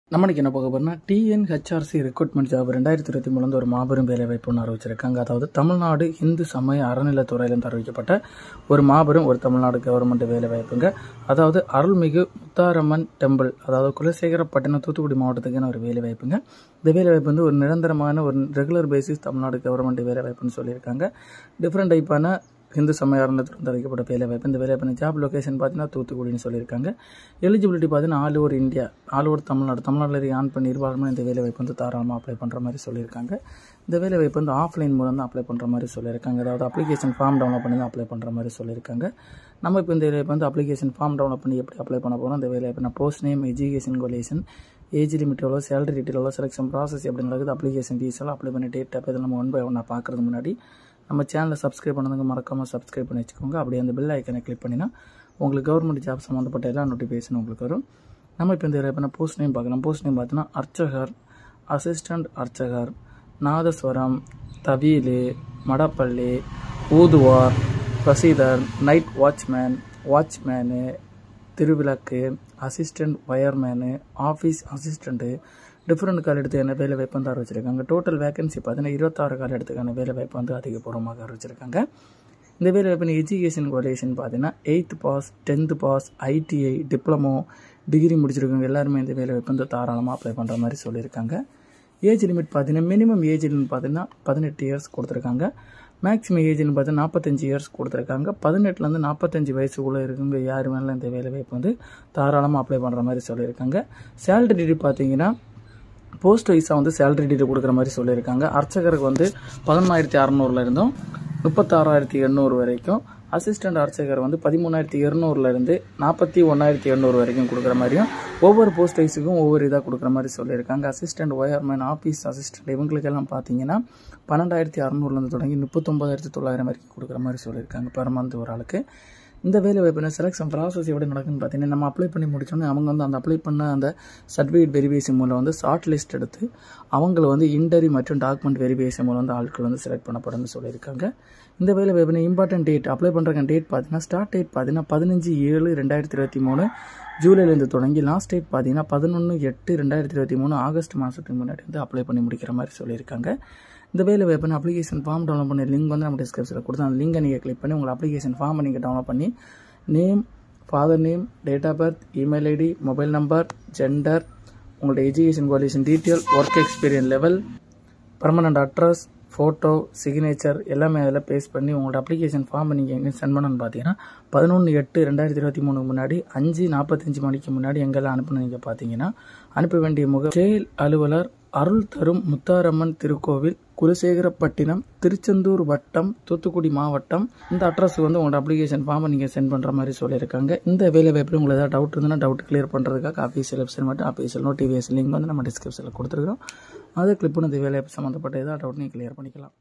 நம்ம இன்னைக்கு என்ன பார்க்க போறோம்னா டிஎன்ஹெச்ஆர்சி ரெக்ரூட்மெண்ட் ஜாப் ரெண்டாயிரத்தி இருபத்தி மூணுல ஒரு மாபெரும் வேலை வாய்ப்பு ஒன்று அறிவிச்சிருக்காங்க அதாவது தமிழ்நாடு இந்து சமய அறநிலைத்துறையிலிருந்து அறிவிக்கப்பட்ட ஒரு மாபெரும் ஒரு தமிழ்நாடு கவர்மெண்ட் வேலை வாய்ப்புங்க அதாவது அருள்மிகு முத்தாரம்மன் டெம்பிள் அதாவது குலசேகரப்பட்டினம் தூத்துக்குடி மாவட்டத்துக்கான ஒரு வேலை வாய்ப்புங்க இந்த வேலை வாய்ப்பு வந்து ஒரு நிரந்தரமான ஒரு ரெகுலர் பேசிஸ் தமிழ்நாடு கவர்மெண்ட் வேலை வாய்ப்புன்னு சொல்லியிருக்காங்க டிஃப்ரெண்ட் டைப்பான இந்து சமய அறநிலையத்துறை அறிவிக்கப்பட்ட வேலை வாய்ப்பு இந்த வேலை வாய்ப்பு ஜாப் லொகேஷன் பார்த்தீங்கன்னா தூத்துக்குடின்னு சொல்லியிருக்காங்க எலிஜிபிலிட்டி பார்த்தீங்கன்னா all over India all over Tamil Nadu தமிழ்நாட்டில் இருக்க ஆன் பண்ணி நிர்வாகமாக இந்த வேலை வாய்ப்பு வந்து தாராளமாக அப்ளை பண்ணுற மாதிரி சொல்லியிருக்காங்க இந்த வேலை வாய்ப்பு வந்து ஆஃப்லைன் மூலம் தான் அப்ளை பண்ணுற மாதிரி சொல்லியிருக்காங்க அதாவது அப்ளிகேஷன் ஃபார்ம் டவுன்லோட் பண்ணி தான் அப்ளை பண்ணுற மாதிரி சொல்லியிருக்காங்க நம்ம இப்போ இந்த வேலை வந்து அப்ளிகேஷன் ஃபார்ம் டவுன்லோட் பண்ணி எப்படி அப்ளை பண்ண போகிறோம் இந்த வேலை வாய்ப்பு post name education qualification age limit எவ்வளோ சேலரி டீட்டெயில் எவ்வளோ செலெக்ஷன் ப்ராசஸ் எப்படி நடக்குது அப்ளிகேஷன் ஃபீஸ் எல்லாம் அப்ளை பண்ணி டேட் அப்போ இதில் நம்ம ஒன் பை ஒன்னாக பார்க்குறதுக்கு முன்னாடி நம்ம சேனலை சப்ஸ்கிரைப் பண்ணதுங்க மறக்காமல் சப்ஸ்கிரைப் பண்ணி வச்சுக்கோங்க அப்படியே அந்த பெல் ஐக்கனை கிளிக் பண்ணினா உங்களுக்கு கவர்மெண்ட் ஜாப் சம்மந்தப்பட்ட எல்லா நோட்டிஃபிகேஷன் உங்களுக்கு வரும் நம்ம இப்போ இந்த இப்போ போஸ்ட் நேம் பார்க்கலாம் போஸ்ட் நேம் பார்த்தீங்கன்னா அர்ச்சகர் அசிஸ்டண்ட் அர்ச்சகர் நாதஸ்வரம் தவீலு மடப்பள்ளி ஊதுவார் பிரசீதர் நைட் வாட்ச்மேன் வாட்ச்மேனு திருவிளக்கு assistant wireman office assistant different கால் எடுத்து என்ன வேலை வாய்ப்பு வந்து அறிவிச்சிருக்காங்க டோட்டல் வேகன்சி பார்த்தீங்கன்னா இருபத்தாறு கால் எடுத்துக்கான வேலை வாய்ப்பு வந்து அதிகபூர்வமாக அறிவிச்சிருக்காங்க இந்த வேலை வாய்ப்பு எஜுகேஷன் குவாலிஃபிகேஷன் பார்த்தீங்கன்னா eighth pass tenth pass ITI diploma degree முடிச்சிருக்கவங்க எல்லாருமே இந்த வேலை வாய்ப்பு வந்து தாராளமாக அப்ளை பண்ணுற மாதிரி சொல்லியிருக்காங்க ஏஜ் லிமிட் பார்த்தீங்கன்னா மினிமம் ஏஜ் லிமிட் பார்த்தீங்கன்னா பதினெட்டு இயர்ஸ் கொடுத்துருக்காங்க மேக்ஸிமம் ஏஜ்னு பார்த்தா நாற்பத்தஞ்சு இயர்ஸ் கொடுத்துருக்காங்க பதினெட்டுலேருந்து நாற்பத்தஞ்சு வயசுக்குள்ளே இருக்கவங்க யார் வேணாலும் இந்த வேலை வாய்ப்பு வந்து தாராளமாக அப்ளை பண்ணுற மாதிரி சொல்லியிருக்காங்க சேலரி டீட்டெயில் பார்த்தீங்கன்னா போஸ்ட் வைஸாக வந்து சேலரி டீட்டெயில் கொடுக்குற மாதிரி சொல்லியிருக்காங்க அர்ச்சகருக்கு வந்து பதினொன்றாயிரத்தி அறநூறுல இருந்தும் முப்பத்தாறாயிரத்தி எண்ணூறு வரைக்கும் அசிஸ்டண்ட் அர்ச்சகர் வந்து பதிமூணாயிரத்தி இரநூறுலேருந்து நாற்பத்தி ஒன்றாயிரத்தி எண்ணூறு வரைக்கும் கொடுக்குற மாதிரியும் ஒவ்வொரு போஸ்ட் வைஸுக்கும் ஒவ்வொரு இதாக கொடுக்குற மாதிரி சொல்லியிருக்காங்க அசிஸ்டண்ட் ஒயர்மேன் ஆஃபீஸ் அசிஸ்டண்ட் இவங்களுக்கெல்லாம் பார்த்தீங்கன்னா பன்னெண்டாயிரத்தி அறநூறுலேருந்து தொடங்கி முப்பத்தொம்பதாயிரத்தி தொள்ளாயிரம் வரைக்கும் கொடுக்குற மாதிரி சொல்லியிருக்காங்க பெர் மந்த் ஒரு ஆளுக்கு இந்த வேலை வாய்ப்பு செலெக்ஷன் ப்ராசஸ் எப்படி நடக்குன்னு பார்த்தீங்கன்னா நம்ம அப்ளை பண்ணி முடிச்சோன்னே அவங்க வந்து அந்த அப்ளை பண்ண அந்த சர்டிஃபிகேட் வெரிஃபிகேஷன் மூலம் வந்து ஷார்ட் லிஸ்ட் எடுத்து அவங்கள வந்து இன்டர்வியூ மற்றும் டாக்குமெண்ட் வெரிஃபிகேஷன் மூலம் வந்து ஆட்கள் வந்து செலக்ட் பண்ணப்படும்னு சொல்லியிருக்காங்க இந்த வேலை வாய்ப்பு இம்பார்ட்டன்ட் டேட் அப்ளை பண்ணுற டேட் பார்த்தீங்கன்னா ஸ்டார்ட் டேட் பார்த்தீங்கன்னா பதினஞ்சு ஏழு ரெண்டாயிரத்தி இருபத்தி மூணு ஜூலைலேருந்து தொடங்கி லாஸ்ட் டேட் பார்த்தீங்கன்னா பதினொன்று எட்டு ரெண்டாயிரத்தி இருபத்தி மூணு ஆகஸ்ட் மாதத்துக்கு முன்னாடி வந்து அப்ளை பண்ணி முடிக்கிற மாதிரி சொல்லியிருக்காங்க இந்த வேலை வாய்ப்பு அப்ளிகேஷன் ஃபார்ம் டவுன்லோட் பண்ணி லிங்க் வந்து நம்ம டிஸ்கிரிப்ஷனில் கொடுத்து அந்த லிங்கை நீங்கள் கிளிக் பண்ணி உங்கள் அப்ளிகேஷன் ஃபார்மை நீங்கள் டவுன்லோட் பண்ணி name father name date of birth email ID mobile number gender உங்களோட education qualification detail work experience level permanent address photo signature எல்லாமே அதில் பேஸ்ட் பண்ணி உங்களோட அப்ளிகேஷன் ஃபார்மை நீங்கள் எங்கே சென்ட் பண்ணணும்னு பார்த்தீங்கன்னா பதினொன்று எட்டு ரெண்டாயிரத்தி இருபத்தி மூணுக்கு முன்னாடி அஞ்சு நாற்பத்தஞ்சு மணிக்கு முன்னாடி எங்கெல்லாம் அனுப்பணும் நீங்கள் பார்த்தீங்கன்னா அனுப்ப வேண்டிய முக செயல் அலுவலர் அருள் தரும் முத்தாரம்மன் திருக்கோவில் குலசேகரப்பட்டினம் திருச்செந்தூர் வட்டம் தூத்துக்குடி மாவட்டம் இந்த அட்ரஸ் வந்து உங்களோட அப்ளிகேஷன் ஃபார்மை நீங்கள் சென்ட் பண்ணுற மாதிரி சொல்லியிருக்காங்க இந்த வேலை வாய்ப்பில் உங்களுக்கு ஏதாவது டவுட் இருந்ததுன்னா டவுட் கிளியர் பண்ணுறதுக்காக ஆஃபீஸியல் வெப்சைட் மட்டும் ஆஃபீஸியல் நோட்டிஃபிகேஷன் லிங்க் வந்து நம்ம டிஸ்கிரிப்ஷனில் கொடுத்துருக்கோம் அதை கிளிக் பண்ணி இந்த வேலை வாய்ப்பு சம்மந்தப்பட்ட ஏதாவது டவுட் நீங்கள் கிளியர் பண்ணிக்கலாம்